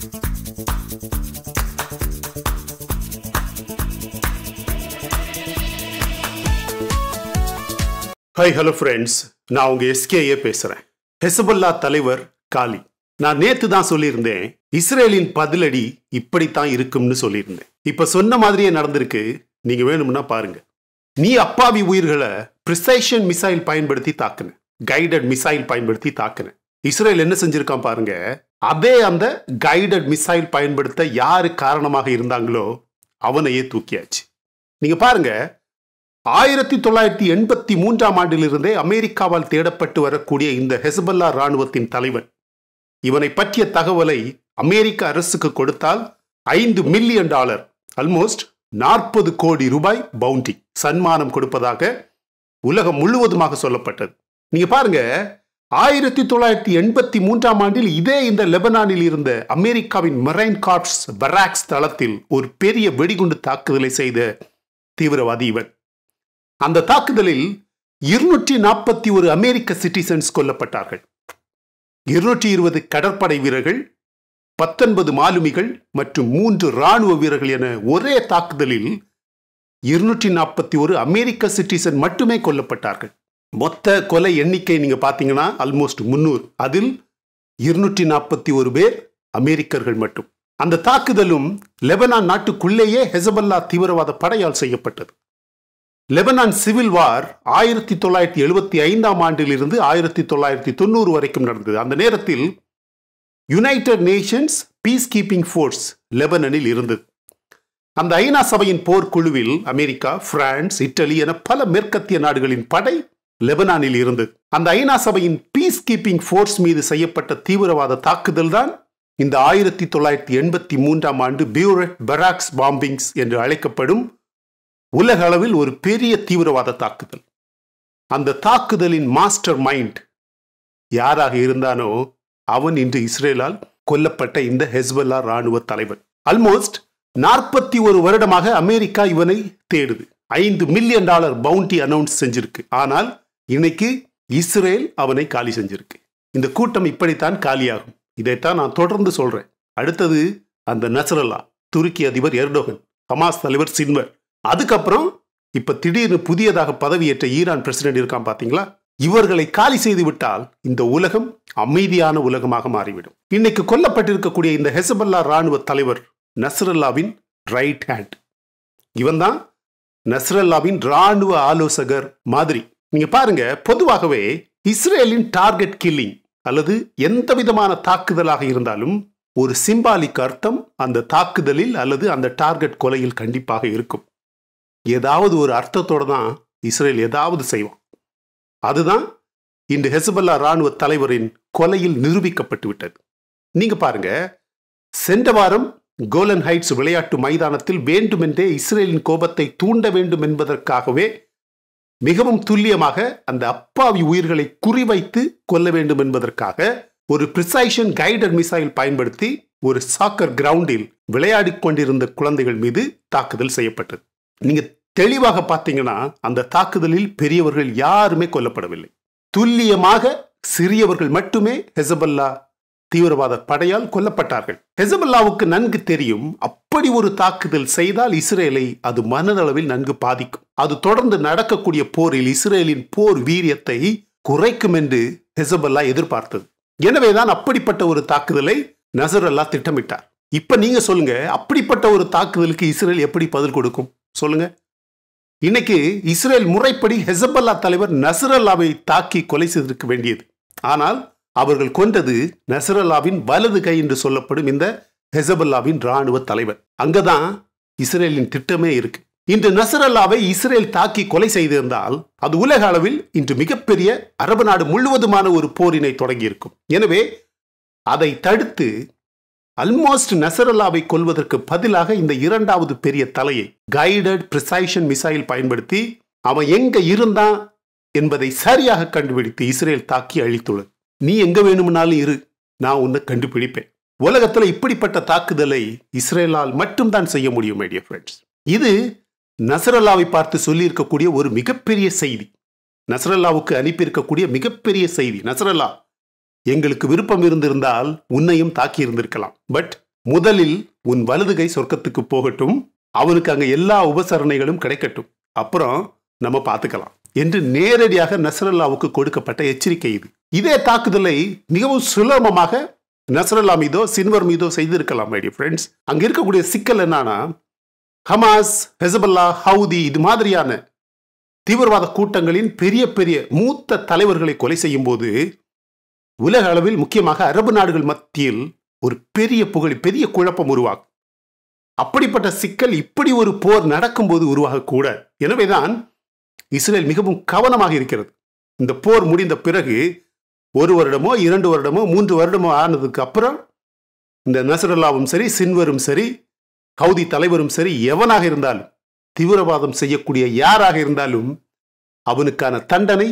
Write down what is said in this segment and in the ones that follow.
hi hello friends நான் உங்க SKA பேசுறேன் ஹெசபல்லா தலைவர் காலி நான் நேத்து தான் சொல்லியிருந்தேன் இஸ்ரேலின் பதிலடி இப்படித்தான் இருக்கும்னு சொல்லியிருந்தேன் இப்ப சொன்ன மாதிரியே நடந்திருக்கு நீங்க வேணும்னா பாருங்க நீ அப்பாவி உயிர்களை ப்ரிசைஷன் மிசைல் பயன்படுத்தி தாக்குன கைடட் மிசைல் பயன்படுத்தி தாக்குன இஸ்ரேல் என்ன செஞ்சிருக்கான் பாருங்க அதே அந்த கைடட் மிசைல் பயன்படுத்த யாரு காரணமாக இருந்தாங்களோ அவனையே தூக்கியாச்சு நீங்க பாருங்க ஆயிரத்தி தொள்ளாயிரத்தி எண்பத்தி மூன்றாம் ஆண்டிலிருந்தே அமெரிக்காவால் தேடப்பட்டு வரக்கூடிய இந்த ஹெசபல்லா ராணுவத்தின் தலைவன் இவனை பற்றிய தகவலை அமெரிக்க அரசுக்கு கொடுத்தால் ஐந்து மில்லியன் டாலர் ஆல்மோஸ்ட் நாற்பது கோடி ரூபாய் பவுண்டி சன்மானம் கொடுப்பதாக உலகம் முழுவதுமாக சொல்லப்பட்டது நீங்க பாருங்க ஆயிரத்தி தொள்ளாயிரத்தி எண்பத்தி மூன்றாம் ஆண்டில் இதே இந்த லெபனானில் இருந்த அமெரிக்காவின் மெரைன் கார்ப்ஸ் பராக்ஸ் தளத்தில் ஒரு பெரிய வெடிகுண்டு தாக்குதலை செய்த தீவிரவாதி இவன் அந்த தாக்குதலில் இருநூற்றி நாற்பத்தி ஒரு அமெரிக்க சிட்டிசன்ஸ் கொல்லப்பட்டார்கள் இருநூற்றி இருபது கடற்படை வீரர்கள் பத்தொன்பது மாலுமிகள் மற்றும் மூன்று ராணுவ வீரர்கள் என ஒரே தாக்குதலில் இருநூற்றி நாற்பத்தி ஒரு அமெரிக்க சிட்டிசன் மட்டுமே கொல்லப்பட்டார்கள் மொத்த கொலை எண்ணிக்கை நீங்க பாத்தீங்கன்னா ஆல்மோஸ்ட் முன்னூறு அதில் இருநூற்றி நாற்பத்தி ஒரு பேர் அமெரிக்கர்கள் மட்டும் அந்த தாக்குதலும் லெபனான் நாட்டுக்குள்ளேயே ஹெசபல்லா தீவிரவாத படையால் செய்யப்பட்டது லெபனான் சிவில் வார் ஆயிரத்தி தொள்ளாயிரத்தி எழுபத்தி ஐந்தாம் ஆண்டிலிருந்து ஆயிரத்தி தொள்ளாயிரத்தி தொண்ணூறு வரைக்கும் நடந்தது அந்த நேரத்தில் United Nations peace keeping force லெபனனில் இருந்தது அந்த ஐநா சபையின் போர்க்குழுவில் அமெரிக்கா பிரான்ஸ் இட்டலி என பல மேற்கத்திய நாடுகளின் படை லெபனானில் இருந்தது அந்த ஐநா சபையின் பீஸ் கீப்பிங் ஃபோர்ஸ் மீது செய்யப்பட்ட தீவிரவாத தாக்குதல் தான் இந்த ஆயிரத்தி தொள்ளாயிரத்தி எண்பத்தி மூன்றாம் ஆண்டு பியூரெட் பராக்ஸ் பாம்பிங்ஸ் என்று அழைக்கப்படும் உலக அளவில் ஒரு பெரிய தீவிரவாத தாக்குதல் அந்த தாக்குதலின் மாஸ்டர் மைண்ட் யாராக இருந்தானோ அவன் இன்று இஸ்ரேலால் கொல்லப்பட்ட இந்த ஹெஸ்பல்லா ராணுவ தலைவன் ஆல்மோஸ்ட் நாற்பத்தி ஒரு வருடமாக அமெரிக்கா இவனை தேடுது ஐந்து மில்லியன் டாலர் பவுண்டி அனௌன்ஸ் செஞ்சிருக்கு ஆனால் இன்னைக்கு இஸ்ரேல் அவனை காலி செஞ்சிருக்கு இந்த கூட்டம் இப்படித்தான் காலியாகும் இதைத்தான் நான் தொடர்ந்து சொல்றேன் அடுத்தது அந்த நசரல்லா துருக்கி அதிபர் எர்டோகன் ஹமாஸ் தலைவர் சின்வர் அதுக்கப்புறம் இப்ப திடீர்னு புதியதாக பதவியேற்ற ஈரான் பிரசிடென்ட் இருக்கான் பாத்தீங்களா இவர்களை காலி செய்து விட்டால் இந்த உலகம் அமைதியான உலகமாக மாறிவிடும் இன்னைக்கு கொல்லப்பட்டிருக்கக்கூடிய இந்த ஹெசபல்லா ராணுவ தலைவர் நஸ்ரல்லாவின் ரைட் ஹேண்ட் இவன் தான் நஸ்ரல்லாவின் ராணுவ ஆலோசகர் மாதிரி நீங்க பாருங்க பொதுவாகவே இஸ்ரேலின் டார்கெட் கில்லிங் அல்லது எந்த விதமான தாக்குதலாக இருந்தாலும் ஒரு சிம்பாலிக் அர்த்தம் அந்த தாக்குதலில் அல்லது அந்த டார்கெட் கொலையில் கண்டிப்பாக இருக்கும் ஏதாவது ஒரு அர்த்தத்தோட தான் இஸ்ரேல் ஏதாவது செய்வான் அதுதான் இந்த ஹெசபல்லா ராணுவ தலைவரின் கொலையில் நிரூபிக்கப்பட்டு விட்டது நீங்க பாருங்க சென்ற வாரம் கோலன் ஹைட்ஸ் விளையாட்டு மைதானத்தில் வேண்டுமென்றே இஸ்ரேலின் கோபத்தை தூண்ட வேண்டும் என்பதற்காகவே மிகவும் துல்லியமாக அந்த அப்பாவி உயிர்களை குறிவைத்து கொல்ல வேண்டும் என்பதற்காக ஒரு பிரிசைஷன் கைடர் மிசைல் பயன்படுத்தி ஒரு சாக்கர் கிரவுண்டில் விளையாடிக் கொண்டிருந்த குழந்தைகள் மீது தாக்குதல் செய்யப்பட்டது நீங்க தெளிவாக பார்த்தீங்கன்னா அந்த தாக்குதலில் பெரியவர்கள் யாருமே கொல்லப்படவில்லை துல்லியமாக சிறியவர்கள் மட்டுமே ஹெசபல்லா தீவிரவாத படையால் கொல்லப்பட்டார்கள் ஹெசபல்லாவுக்கு நன்கு தெரியும் அப்படி ஒரு தாக்குதல் செய்தால் இஸ்ரேலை அது மனதளவில் நன்கு பாதிக்கும் அது தொடர்ந்து நடக்கக்கூடிய போரில் இஸ்ரேலின் போர் வீரியத்தை குறைக்கும் என்று ஹெசபல்லா எதிர்பார்த்தது எனவேதான் அப்படிப்பட்ட ஒரு தாக்குதலை நசர் அல்லா திட்டமிட்டார் இப்ப நீங்க சொல்லுங்க அப்படிப்பட்ட ஒரு தாக்குதலுக்கு இஸ்ரேல் எப்படி பதில் கொடுக்கும் சொல்லுங்க இன்னைக்கு இஸ்ரேல் முறைப்படி ஹெசபல்லா தலைவர் நசரல்லாவை தாக்கி கொலை செய்திருக்க வேண்டியது ஆனால் அவர்கள் கொண்டது நசரல்லாவின் வலது கை என்று சொல்லப்படும் இந்த ஹெசபல்லாவின் ராணுவ தலைவர் அங்கதான் இஸ்ரேலின் திட்டமே இருக்கு இன்று நசரல்லாவை இஸ்ரேல் தாக்கி கொலை செய்திருந்தால் அது உலக அளவில் இன்று மிகப்பெரிய அரபு நாடு முழுவதுமான ஒரு போரினை தொடங்கியிருக்கும் எனவே அதை தடுத்து அல்மோஸ்ட் நசரல்லாவை கொல்வதற்கு பதிலாக இந்த இரண்டாவது பெரிய தலையை கைடட் பிரிசைஷன் மிசைல் பயன்படுத்தி அவன் எங்க இருந்தான் என்பதை சரியாக கண்டுபிடித்து இஸ்ரேல் தாக்கி அழித்துள்ளது நீ எங்க வேணும்னாலும் இரு நான் உன்னை கண்டுபிடிப்பேன் உலகத்துல இப்படிப்பட்ட தாக்குதலை இஸ்ரேலால் மட்டும்தான் செய்ய முடியும் மைடிய ஃப்ரெண்ட்ஸ் இது நசரல்லாவை பார்த்து சொல்லியிருக்கக்கூடிய ஒரு மிகப்பெரிய செய்தி நசரல்லாவுக்கு அனுப்பியிருக்கக்கூடிய மிகப்பெரிய செய்தி நசரல்லா எங்களுக்கு விருப்பம் இருந்திருந்தால் உன்னையும் தாக்கி இருந்திருக்கலாம் பட் முதலில் உன் வலதுகை சொர்க்கத்துக்கு போகட்டும் அவனுக்கு அங்க எல்லா உபசரணைகளும் கிடைக்கட்டும் அப்புறம் நம்ம பார்த்துக்கலாம் என்று நேரடியாக நசரல்லாவுக்கு கொடுக்கப்பட்ட எச்சரிக்கை இது இதே தாக்குதலை மிகவும் சுலபமாக நசரல்லா மீதோ சின்வர் மீதோ செய்திருக்கலாம் மைடிய ஃப்ரெண்ட்ஸ் அங்க இருக்கக்கூடிய சிக்கல் என்னன்னா ஹமாஸ் ஹெசபல்லா ஹவுதி இது மாதிரியான தீவிரவாத கூட்டங்களின் பெரிய பெரிய மூத்த தலைவர்களை கொலை செய்யும் போது உலக அளவில் முக்கியமாக அரபு நாடுகள் மத்தியில் ஒரு பெரிய புகழ் பெரிய குழப்பம் உருவாகும் அப்படிப்பட்ட சிக்கல் இப்படி ஒரு போர் நடக்கும்போது உருவாகக்கூட எனவேதான் இஸ்ரேல் மிகவும் கவனமாக இருக்கிறது இந்த போர் முடிந்த பிறகு ஒரு வருடமோ இரண்டு வருடமோ மூன்று வருடமோ ஆனதுக்கு அப்புறம் இந்த நசரல்லாவும் சரி சின்வரும் சரி ஹவுதி தலைவரும் சரி எவனாக இருந்தாலும் தீவிரவாதம் செய்யக்கூடிய யாராக இருந்தாலும் அவனுக்கான தண்டனை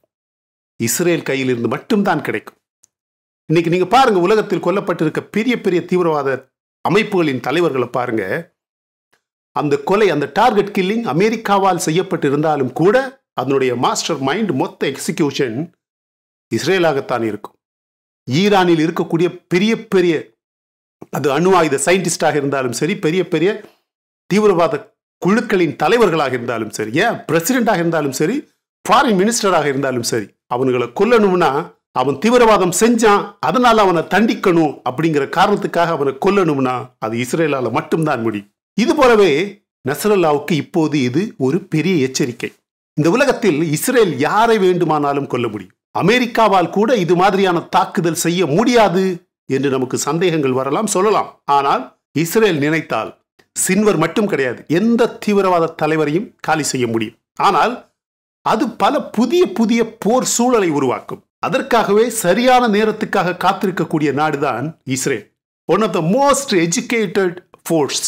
இஸ்ரேல் கையிலிருந்து மட்டும்தான் கிடைக்கும் இன்னைக்கு நீங்க பாருங்க உலகத்தில் கொல்லப்பட்டிருக்க பெரிய பெரிய தீவிரவாத அமைப்புகளின் தலைவர்களை பாருங்க அந்த கொலை அந்த டார்கெட் கில்லிங் அமெரிக்காவால் செய்யப்பட்டிருந்தாலும் கூட அதனுடைய மாஸ்டர் மைண்ட் மொத்த எக்ஸிகியூஷன் இஸ்ரேலாகத்தான் இருக்கும் ஈரானில் இருக்கக்கூடிய பெரிய பெரிய அது அணு ஆயுத சயின்டிஸ்டாக இருந்தாலும் சரி பெரிய பெரிய தீவிரவாத குழுக்களின் தலைவர்களாக இருந்தாலும் சரி ஏன் பிரசிடென்டாக இருந்தாலும் சரி ஃபாரின் மினிஸ்டராக இருந்தாலும் சரி அவனுங்களை கொல்லணும்னா அவன் தீவிரவாதம் செஞ்சான் அதனால அவனை தண்டிக்கணும் அப்படிங்கிற காரணத்துக்காக அவனை கொல்லணும்னா அது இஸ்ரேலால மட்டும்தான் முடியும் இது போலவே நசரல்லாவுக்கு இப்போது இது ஒரு பெரிய எச்சரிக்கை இந்த உலகத்தில் இஸ்ரேல் யாரை வேண்டுமானாலும் கொல்ல முடியும் அமெரிக்காவால் கூட இது மாதிரியான தாக்குதல் செய்ய முடியாது என்று நமக்கு சந்தேகங்கள் வரலாம் சொல்லலாம் ஆனால் இஸ்ரேல் நினைத்தால் சின்வர் மட்டும் கிடையாது எந்த தீவிரவாத தலைவரையும் காலி செய்ய முடியும் ஆனால் அது பல புதிய புதிய போர் சூழலை உருவாக்கும் அதற்காகவே சரியான நேரத்துக்காக காத்திருக்கக்கூடிய நாடுதான் Israel one of the most educated force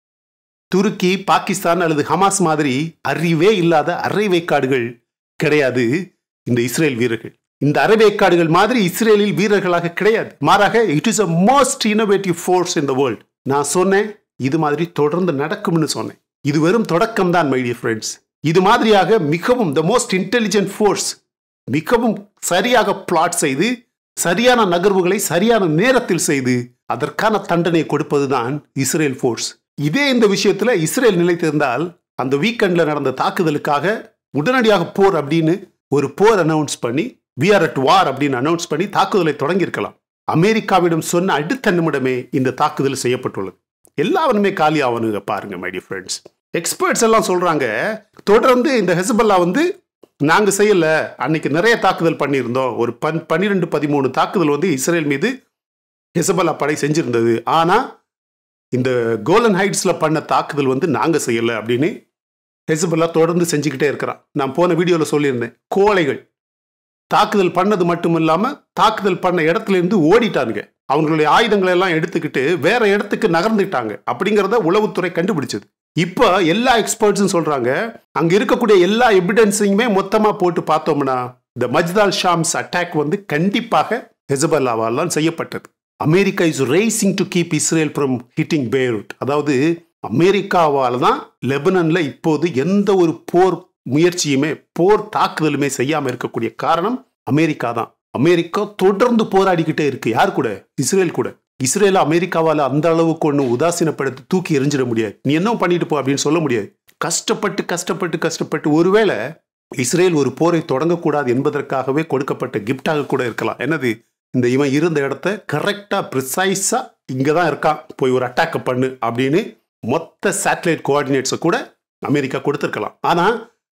துருக்கி பாகிஸ்தான் அல்லது ஹமாஸ் மாதிரி அறிவே இல்லாத அரைவேக்காடுகள் கிடையாது இந்த இஸ்ரேல் வீரர்கள் இந்த அரைவேக்காடுகள் மாதிரி இஸ்ரேலில் வீரர்களாக கிடையாது மாறாக it is a most innovative force in the world நான் சொன்னேன் இது மாதிரி தொடர்ந்து நடக்கும்னு சொன்னேன் இது வெறும் தொடக்கம் தான் மைடிய ஃப்ரெண்ட்ஸ் இது மாதிரியாக மிகவும் த மோஸ்ட் இன்டெலிஜென்ட் ஃபோர்ஸ் மிகவும் சரியாக பிளாட் செய்து சரியான நகர்வுகளை சரியான நேரத்தில் செய்து அதற்கான தண்டனை கொடுப்பதுதான் இஸ்ரேல் ஃபோர்ஸ் இதே இந்த விஷயத்துல இஸ்ரேல் நிலைத்திருந்தால் அந்த வீக்கெண்ட்ல நடந்த தாக்குதலுக்காக உடனடியாக போர் அப்படின்னு ஒரு போர் அனௌன்ஸ் பண்ணி வி ஆர் அட் வார் அப்படின்னு அனௌன்ஸ் பண்ணி தாக்குதலை தொடங்கியிருக்கலாம் அமெரிக்காவிடம் சொன்ன அடுத்த நிமிடமே இந்த தாக்குதல் செய்யப்பட்டுள்ளது எல்லாவனுமே காலி ஆவணுங்க பாருங்க மை டியர் ஃப்ரெண்ட்ஸ் எக்ஸ்பர்ட்ஸ் எல்லாம் சொல்றாங்க தொடர்ந்து இந்த ஹெசபல்லா வந்து நாங்க செய்யல அன்னைக்கு நிறைய தாக்குதல் பண்ணியிருந்தோம் ஒரு பன் பன்னிரெண்டு பதிமூணு தாக்குதல் வந்து இஸ்ரேல் மீது ஹெசபல்லா படை செஞ்சிருந்தது ஆனா இந்த கோலன் ஹைட்ஸ்ல பண்ண தாக்குதல் வந்து நாங்க செய்யல அப்படின்னு ஹெசபல்லா தொடர்ந்து செஞ்சுக்கிட்டே இருக்கிறான் நான் போன வீடியோல சொல்லியிருந்தேன் கோழைகள் தாக்குதல் பண்ணது மட்டும் இல்லாம தாக்குதல் பண்ண இடத்துல இருந்து ஓடிட்டானுங்க அவங்களுடைய ஆயுதங்களை எல்லாம் எடுத்துக்கிட்டு வேற இடத்துக்கு நகர்ந்துட்டாங்க அப்படிங்கிறத உளவுத்துறை கண்டுபிடிச்சது இப்போ எல்லா எக்ஸ்பர்ட்ஸும் சொல்றாங்க அங்க இருக்கக்கூடிய எல்லா எவிடன்ஸையுமே மொத்தமா போட்டு பார்த்தோம்னா இந்த மஜ்தால் ஷாம்ஸ் அட்டாக் வந்து கண்டிப்பாக ஹெசபல்லாவால் தான் செய்யப்பட்டது America is racing to keep Israel from hitting Beirut அதாவது அமெரிக்காவால் தான் லெபனன்ல இப்போது எந்த ஒரு போர் முயற்சியுமே போர் தாக்குதலுமே செய்யாம இருக்கக்கூடிய காரணம் அமெரிக்கா தான் அமெரிக்கா தொடர்ந்து போராடிக்கிட்டே இருக்கு யார் கூட இஸ்ரேல் கூட இஸ்ரேல அமெரிக்காவால அந்த அளவுக்கு ஒன்றும் உதாசீனப்படுத்தி தூக்கி எரிஞ்சிட முடியாது நீ என்ன பண்ணிட்டு போ அப்படின்னு சொல்ல முடியாது கஷ்டப்பட்டு கஷ்டப்பட்டு கஷ்டப்பட்டு ஒருவேளை இஸ்ரேல் ஒரு போரை தொடங்கக்கூடாது என்பதற்காகவே கொடுக்கப்பட்ட கிஃப்டாக கூட இருக்கலாம் என்னது இந்த இவன் இருந்த இடத்த கரெக்டா ப்ரிசைஸா இங்க தான் இருக்கான் போய் ஒரு அட்டாக் பண்ணு அப்படின்னு மொத்த சேட்டலைட் கோஆர்டினேட்ஸை கூட அமெரிக்கா கொடுத்துருக்கலாம் ஆனா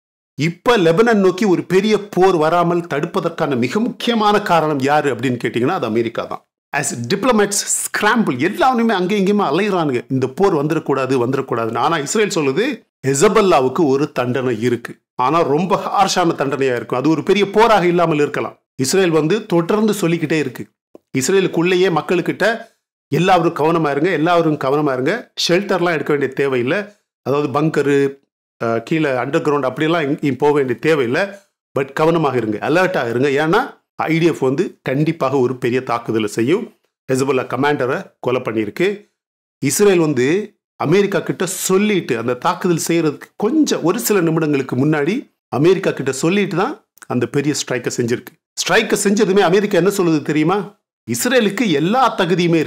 இப்ப லெபனன் நோக்கி ஒரு பெரிய போர் வராமல் தடுப்பதற்கான மிக முக்கியமான காரணம் யாரு அப்படின்னு கேட்டீங்கன்னா அது அமெரிக்கா தான் ஆஸ் டிப்ளமேட்ஸ் ஸ்கிராம்பிள் எல்லாருமே அங்கே இங்கேயுமே அலைகிறானுங்க இந்த போர் வந்துடக்கூடாது வந்துடக்கூடாதுன்னு ஆனா இஸ்ரேல் சொல்லுது ஹெசபல்லாவுக்கு ஒரு தண்டனை இருக்கு ஆனா ரொம்ப ஹார்ஷான தண்டனையா இருக்கும் அது ஒரு பெரிய போராக இல்லாமல் இருக்கலாம் இஸ்ரேல் வந்து தொடர்ந்து சொல்லிக்கிட்டே இருக்கு இஸ்ரேலுக்குள்ளேயே மக்களுக்கிட்ட எல்லாரும் கவனமா இருங்க எல்லாரும் கவனமா இருங்க ஷெல்டர்லாம் எடுக்க வேண்டிய தேவையில்லை அதாவது பங்கரு கீழே அண்டர் கிரவுண்ட் அப்படிலாம் இங்கேயும் போக வேண்டிய தேவையில்லை பட் கவனமாக இருங்க அலர்ட்டாக இருங்க ஏன்னா ஐடிஎஃப் வந்து கண்டிப்பாக ஒரு பெரிய தாக்குதலை செய்யும் ஹெசபுல்லா கமாண்டரை கொலை பண்ணியிருக்கு இஸ்ரேல் வந்து அமெரிக்கா கிட்ட சொல்லிட்டு அந்த தாக்குதல் செய்யறதுக்கு கொஞ்சம் ஒரு சில நிமிடங்களுக்கு முன்னாடி அமெரிக்கா கிட்ட சொல்லிட்டு தான் அந்த பெரிய ஸ்ட்ரைக்கை செஞ்சிருக்கு ஸ்ட்ரைக்கை செஞ்சதுமே அமெரிக்கா என்ன சொல்லுது தெரியுமா இஸ்ரேலுக்கு எல்லா தகுதியுமே இருக்கு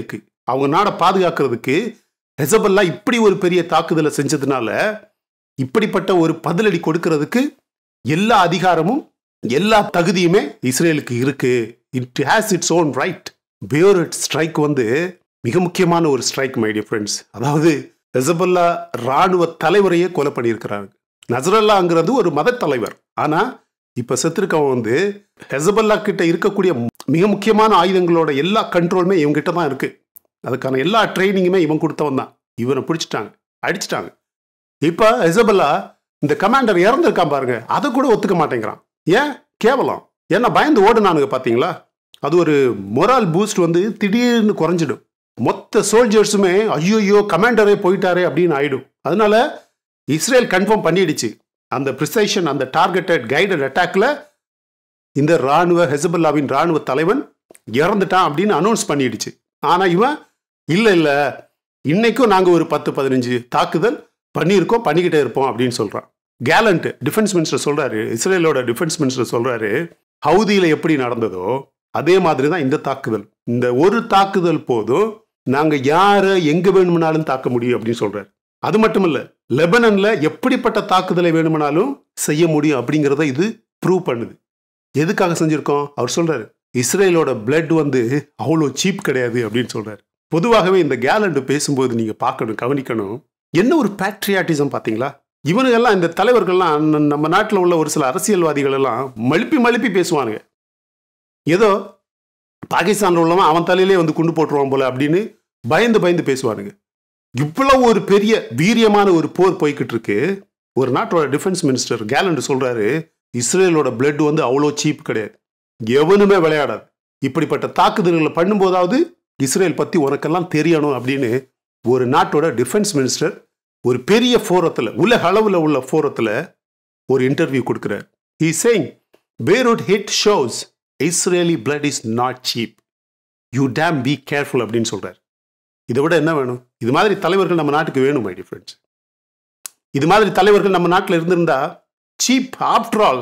அவங்க நாடை பாதுகாக்கிறதுக்கு ஹெசபல்லா இப்படி ஒரு பெரிய தாக்குதலை செஞ்சதுனால இப்படிப்பட்ட ஒரு பதிலடி கொடுக்கறதுக்கு எல்லா அதிகாரமும் எல்லா தகுதியுமே இஸ்ரேலுக்கு இருக்கு it has its own right Beirut strike வந்து மிக முக்கியமான ஒரு ஸ்ட்ரைக் மை டியர் ஃப்ரெண்ட்ஸ் அதாவது ஹெசபல்லா ராணுவ தலைவரையே கொலை பண்ணியிருக்கிறாங்க நசரல்லாங்கிறது ஒரு மத தலைவர் ஆனா இப்ப செத்துருக்கவன் வந்து ஹெசபல்லா கிட்ட இருக்கக்கூடிய மிக முக்கியமான ஆயுதங்களோட எல்லா கண்ட்ரோலுமே இவங்க கிட்ட தான் இருக்கு அதுக்கான எல்லா ட்ரைனிங்குமே இவன் கொடுத்தவன் தான் இவனை பிடிச்சிட்டாங்க அடிச்சிட்டாங்க இப்ப ஹெசபல்லா இந்த கமாண்டர் இறந்துருக்கான் பாருங்க அதை கூட ஒத்துக்க மாட்டேங்கிறான் ஏன் கேவலம் ஏன்னா பயந்து ஓடுனானுங்க பாத்தீங்களா அது ஒரு மொரால் பூஸ்ட் வந்து திடீர்னு குறைஞ்சிடும் மொத்த சோல்ஜர்ஸுமே ஐயோ கமாண்டரே போயிட்டாரே அப்படின்னு ஆயிடும் அதனால இஸ்ரேல் கன்ஃபார்ம் பண்ணிடுச்சு அந்த ப்ரிசைஷன் அந்த டார்கெட்டட் கைடட் அட்டாக்ல இந்த ராணுவ ஹெசபல்லாவின் ராணுவ தலைவன் இறந்துட்டான் அப்படின்னு அனௌன்ஸ் பண்ணிடுச்சு ஆனா இவன் இல்ல இல்ல இன்னைக்கும் நாங்க ஒரு பத்து பதினஞ்சு தாக்குதல் பண்ணியிருக்கோம் பண்ணிக்கிட்டே இருப்போம் அப்படின்னு சொல்றான் கேலண்ட் டிஃபென்ஸ் மினிஸ்டர் சொல்றாரு இஸ்ரேலோட டிஃபென்ஸ் மினிஸ்டர் சொல்றாரு ஹவுதியில எப்படி நடந்ததோ அதே மாதிரி தான் இந்த தாக்குதல் இந்த ஒரு தாக்குதல் போதும் நாங்க யாரை எங்க வேணும்னாலும் தாக்க முடியும் அப்படின்னு சொல்றாரு அது மட்டும் இல்ல லெபனன்ல எப்படிப்பட்ட தாக்குதலை வேணுமானாலும் செய்ய முடியும் அப்படிங்கிறத இது ப்ரூவ் பண்ணுது எதுக்காக செஞ்சிருக்கோம் அவர் சொல்றாரு இஸ்ரேலோட பிளட் வந்து அவ்வளோ சீப் கிடையாது அப்படின்னு சொல்றாரு பொதுவாகவே இந்த கேலண்ட் பேசும்போது நீங்க பார்க்கணும் கவனிக்கணும் என்ன ஒரு பேட்ரியாட்டிசம் பாத்தீங்களா இவனுங்கெல்லாம் இந்த தலைவர்கள்லாம் ந- நம்ம நாட்டில் உள்ள ஒரு சில அரசியல்வாதிகள் எல்லாம் மழுப்பி மழுப்பி பேசுவானுங்க ஏதோ பாகிஸ்தான்ல உள்ளவன் அவன் தலையிலே வந்து குண்டு போட்டுருவான் போல அப்படின்னு பயந்து பயந்து பேசுவானுங்க இவ்வளவு ஒரு பெரிய வீரியமான ஒரு போர் போய்கிட்டு இருக்கு ஒரு நாட்டோட டிஃபென்ஸ் மினிஸ்டர் கேலண்ட் சொல்றாரு இஸ்ரேலோட பிளட் வந்து அவ்வளோ சீப் கிடையாது எவனுமே விளையாடாது இப்படிப்பட்ட தாக்குதல்களை பண்ணும்போதாவது இஸ்ரேல் பத்தி உனக்கெல்லாம் தெரியணும் அப்படின்னு ஒரு நாட்டோட டிஃபென்ஸ் மினிஸ்டர் ஒரு பெரிய ஃபோரத்தில் உலக அளவில் உள்ள ஃபோரத்தில் ஒரு இன்டர்வியூ கொடுக்குறார் he saying Beirut hit shows Israeli blood is not cheap you damn be careful அப்படின்னு சொல்றார் இதை விட என்ன வேணும் இது மாதிரி தலைவர்கள் நம்ம நாட்டுக்கு வேணும் மை ஃப்ரெண்ட்ஸ் இது மாதிரி தலைவர்கள் நம்ம நாட்டில் இருந்திருந்தா சீப் ஆஃப்டர் ஆல்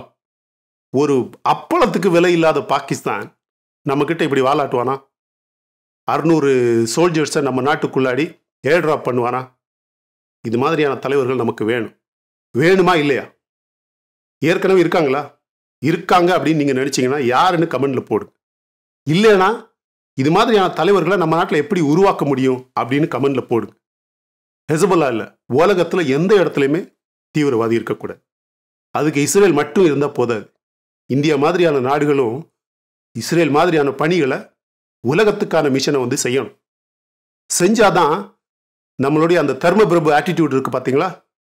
ஒரு அப்பளத்துக்கு விலை இல்லாத பாகிஸ்தான் நம்ம கிட்ட இப்படி வாலாட்டுவானா அறுநூறு சோல்ஜர்ஸை நம்ம நாட்டுக்குள்ளாடி ஏர் ட்ராப் பண்ணுவானா இது மாதிரியான தலைவர்கள் நமக்கு வேணும் வேணுமா இல்லையா ஏற்கனவே இருக்காங்களா இருக்காங்க அப்படின்னு நீங்க நினைச்சீங்கன்னா யாருன்னு கமெண்ட்ல போடுங்க இல்லைன்னா இது மாதிரியான தலைவர்களை நம்ம நாட்டில் எப்படி உருவாக்க முடியும் அப்படின்னு கமெண்ட்ல போடுங்க ஹெசபல்லா இல்லை உலகத்தில் எந்த இடத்துலையுமே தீவிரவாதி இருக்கக்கூடாது அதுக்கு இஸ்ரேல் மட்டும் இருந்தால் போதாது இந்தியா மாதிரியான நாடுகளும் இஸ்ரேல் மாதிரியான பணிகளை உலகத்துக்கான மிஷனை வந்து செய்யணும் செஞ்சாதான் நம்மளுடைய அந்த தர்ம பிரபு ஆட்டிடியூட் இருக்கு பார்த்தீங்களா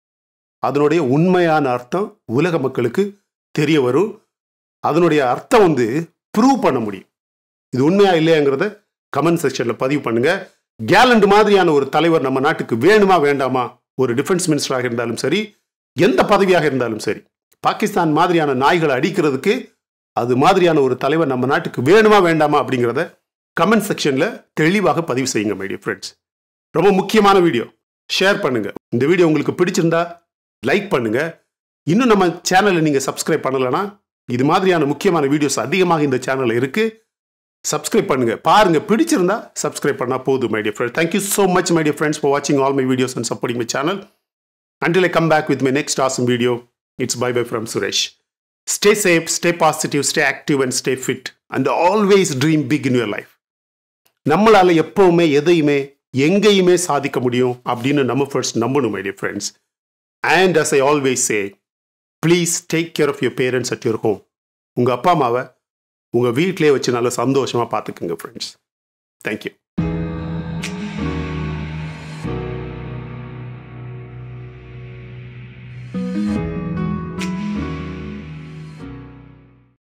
அதனுடைய உண்மையான அர்த்தம் உலக மக்களுக்கு தெரிய வரும் அதனுடைய அர்த்தம் வந்து ப்ரூவ் பண்ண முடியும் இது உண்மையா இல்லையாங்கிறத கமெண்ட் செக்ஷன்ல பதிவு பண்ணுங்க கேலண்ட் மாதிரியான ஒரு தலைவர் நம்ம நாட்டுக்கு வேணுமா வேண்டாமா ஒரு டிஃபென்ஸ் மினிஸ்டராக இருந்தாலும் சரி எந்த பதவியாக இருந்தாலும் சரி பாகிஸ்தான் மாதிரியான நாய்களை அடிக்கிறதுக்கு அது மாதிரியான ஒரு தலைவர் நம்ம நாட்டுக்கு வேணுமா வேண்டாமா அப்படிங்கிறத கமெண்ட் செக்ஷன்ல தெளிவாக பதிவு செய்யுங்க மைடிய ஃப்ரெண்ட்ஸ் ரொம்ப முக்கியமான வீடியோ ஷேர் பண்ணுங்க இந்த வீடியோ உங்களுக்கு பிடிச்சிருந்தா லைக் பண்ணுங்க இன்னும் நம்ம சேனலை நீங்க சப்ஸ்கிரைப் பண்ணலைன்னா இது மாதிரியான முக்கியமான வீடியோஸ் அதிகமாக இந்த சேனல்ல இருக்கு சப்ஸ்கிரைப் பண்ணுங்க பாருங்க பிடிச்சிருந்தா சப்ஸ்கிரைப் பண்ணா போதும் my dear friend thank you so much my dear friends for வாட்சிங் all my videos and supporting my channel until I come back with my next awesome video it's bye bye from Suresh stay safe stay positive stay active and stay fit and always dream big in your life நம்மளால எப்பவுமே எதையுமே எங்கேயுமே சாதிக்க முடியும் அப்படின்னு நம்ம first நம்பணும் my dear friends and as I always say please take care of your parents at your home உங்கள் அப்பா அம்மாவை உங்கள் வீட்டிலே வச்சு நல்லா சந்தோஷமாக பார்த்துக்குங்க ஃப்ரெண்ட்ஸ் தேங்க்யூ thank you